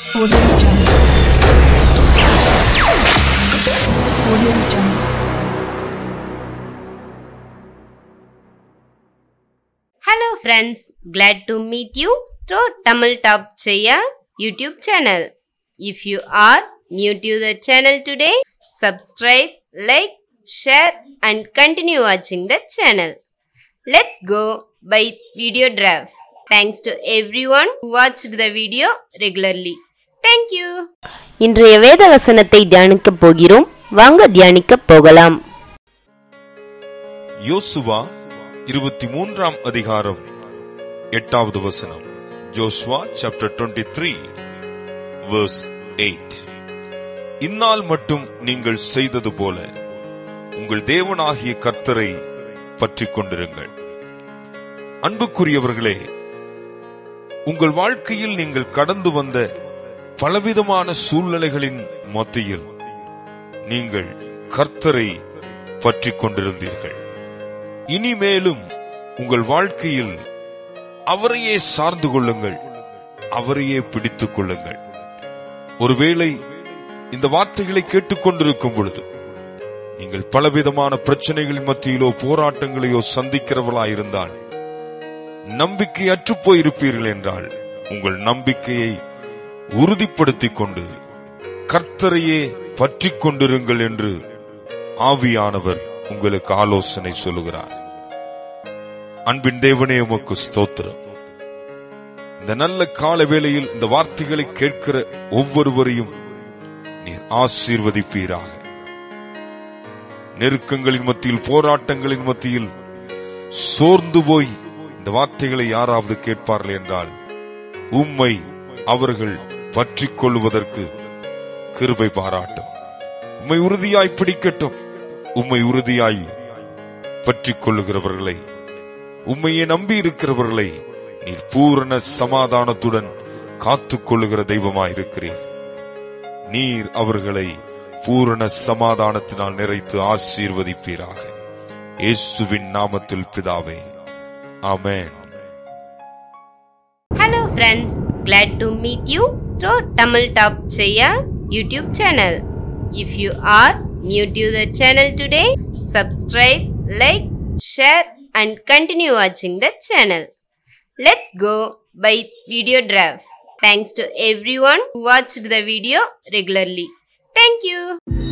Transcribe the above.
Audio Jungle. Audio Jungle. Hello friends, glad to meet you to Tamil Top Chaya YouTube channel. If you are new to the channel today, subscribe, like, share and continue watching the channel. Let's go by video draft. Thanks to everyone who watched the video regularly. Thank you. இன்றைய வேத வசனத்தை தியானிக்கப் போகிறோம் வாங்க தியானிக்கப் போகலாம் யோசுவா இருபத்தி மூன்றாம் அதிகாரம் எட்டாவது வசனம் Joshua chapter twenty three verse eight இந்நாள் மட்டும் நீங்கள் செய்தது போல உங்கள் தேவனாகிய கர்த்தரை பற்றிக் கொண்டிருங்கள் அன்புக்குரியவர்களே உங்கள் வாழ்க்கையில் நீங்கள் கடந்து வந்த பலவிதமான சூழ்நிலைகளின் மத்தியில் நீங்கள் கர்த்தரை பற்றிக் கொண்டிருந்தீர்கள் இனிமேலும் உங்கள் வாழ்க்கையில் அவரையே சார்ந்து கொள்ளுங்கள் அவரையே பிடித்துக் கொள்ளுங்கள் ஒருவேளை இந்த வார்த்தைகளை கேட்டுக்கொண்டிருக்கும் பொழுது நீங்கள் பலவிதமான பிரச்சனைகளின் மத்தியிலோ போராட்டங்களையோ சந்திக்கிறவர்களாயிருந்தால் நம்பிக்கை அற்றுப்போய் இருப்பீர்கள் என்றால் உங்கள் நம்பிக்கையை உறுதிப்படுத்திக் கொண்டு கர்த்தரையே பற்றிக் கொண்டிருங்கள் என்று ஆவியானவர் உங்களுக்கு ஆலோசனை சொல்லுகிறார் அன்பின் தேவனே உமக்கு ஸ்தோத்திரம் இந்த நல்ல கால வேளையில் இந்த வார்த்தைகளை கேட்கிற ஒவ்வொருவரையும் நீர் ஆசீர்வதிப்பீராக நெருக்கங்களின் மத்தியில் போராட்டங்களின் மத்தியில் சோர்ந்து போய் இந்த வார்த்தைகளை யாராவது கேட்பார்கள் என்றால் உம்மை அவர்கள் பற்றிக் கொள்வதற்கு கிருபை பாராட்டும் உம்மை உறுதியாய் பிடிக்கட்டும் உம்மை உறுதியாய் பற்றிக் கொள்ளுகிறவர்களை உம்மையே நம்பி இருக்கிறவர்களை நீர் பூரண சமாதானத்துடன் காத்துக் கொள்ளுகிற தெய்வமாயிருக்கிறீர் நீர் அவர்களை பூரண சமாதானத்தினால் நிறைத்து ஆசீர்வதிப்பீராக இயேசுவின் நாமத்தில் பிதாவே ஆமென் Hello friends, glad to meet you to Tamil Top Chaya YouTube channel. If you are new to the channel today, subscribe, like, share and continue watching the channel. Let's go by video draft. Thanks to everyone who watched the video regularly. Thank you.